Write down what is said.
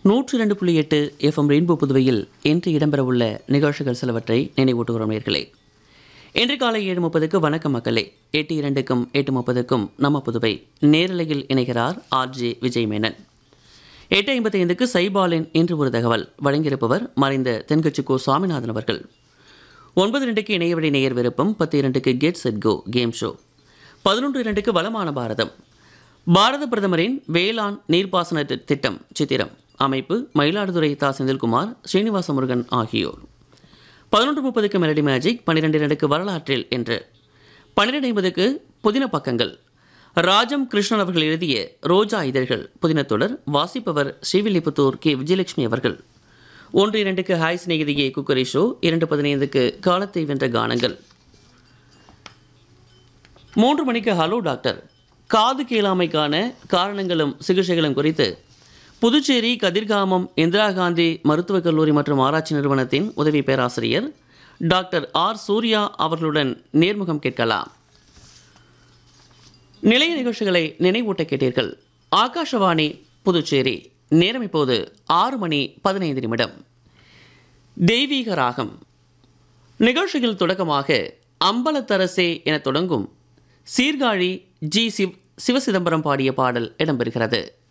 நூற்றி இரண்டு புள்ளி எட்டு எஃப்எம் ரெயின்போ புதுவையில் இன்று இடம்பெறவுள்ள நிகழ்ச்சிகள் சிலவற்றை நினைவூட்டுகிறோம் நேர்களே இன்று காலை ஏழு முப்பதுக்கு வணக்கம் மக்களே எட்டு இரண்டுக்கும் எட்டு முப்பதுக்கும் நம்ம புதுவை நேரலையில் இணைகிறார் ஆர்ஜே விஜய் மேனன் எட்டு ஐம்பத்தி ஐந்துக்கு சைபாலின் இன்று ஒரு தகவல் வழங்கியிருப்பவர் மறைந்த தென்கட்சிக்கோ சுவாமிநாதன் அவர்கள் ஒன்பது ரெண்டுக்கு இணையவழி நேயர் விருப்பம் பத்து இரண்டுக்கு get set go game show பதினொன்று இரண்டுக்கு வளமான பாரதம் பாரத பிரதமரின் வேளாண் நீர்ப்பாசன தி- திட்டம் சித்திரம் அமைப்பு மயிலாடுதுறை தா செந்தில்குமார் ஸ்ரீனிவாச முருகன் ஆகியோர் பதினொன்று முப்பதுக்கு மெலடி மேஜிக் பன்னிரெண்டு இரண்டுக்கு வரலாற்றில் என்று பன்னிரெண்டு ஐம்பதுக்கு புதின பக்கங்கள் ராஜம் கிருஷ்ணன் அவர்கள் எழுதிய ரோஜா இதழ்கள் புதினத்தொடர் வாசிப்பவர் ஸ்ரீவில்லிபுத்தூர் கே விஜயலட்சுமி அவர்கள் ஒன்று இரண்டுக்கு ஹாய் சிநேகிதியே குக்கரி ஷோ இரண்டு பதினைந்துக்கு காலத்தை வென்ற கானங்கள் மூன்று மணிக்கு ஹலோ டாக்டர் காது கேளாமைக்கான காரணங்களும் சிகிச்சைகளும் குறித்து புதுச்சேரி கதிர்காமம் இந்திரா காந்தி மருத்துவக் கல்லூரி மற்றும் ஆராய்ச்சி நிறுவனத்தின் உதவி பேராசிரியர் டாக்டர் ஆர் சூர்யா அவர்களுடன் நேர்முகம் கேட்கலாம் நிலைய நிகழ்ச்சிகளை நினைவூட்ட கேட்டீர்கள் ஆகாஷவாணி புதுச்சேரி நேரம் இப்போது ஆறு மணி பதினைந்து நிமிடம் தெய்வீக ராகம் நிகழ்ச்சியில் தொடக்கமாக அம்பலத்தரசே என தொடங்கும் சீர்காழி ஜி சிவ் சிவசிதம்பரம் பாடிய பாடல் இடம்பெறுகிறது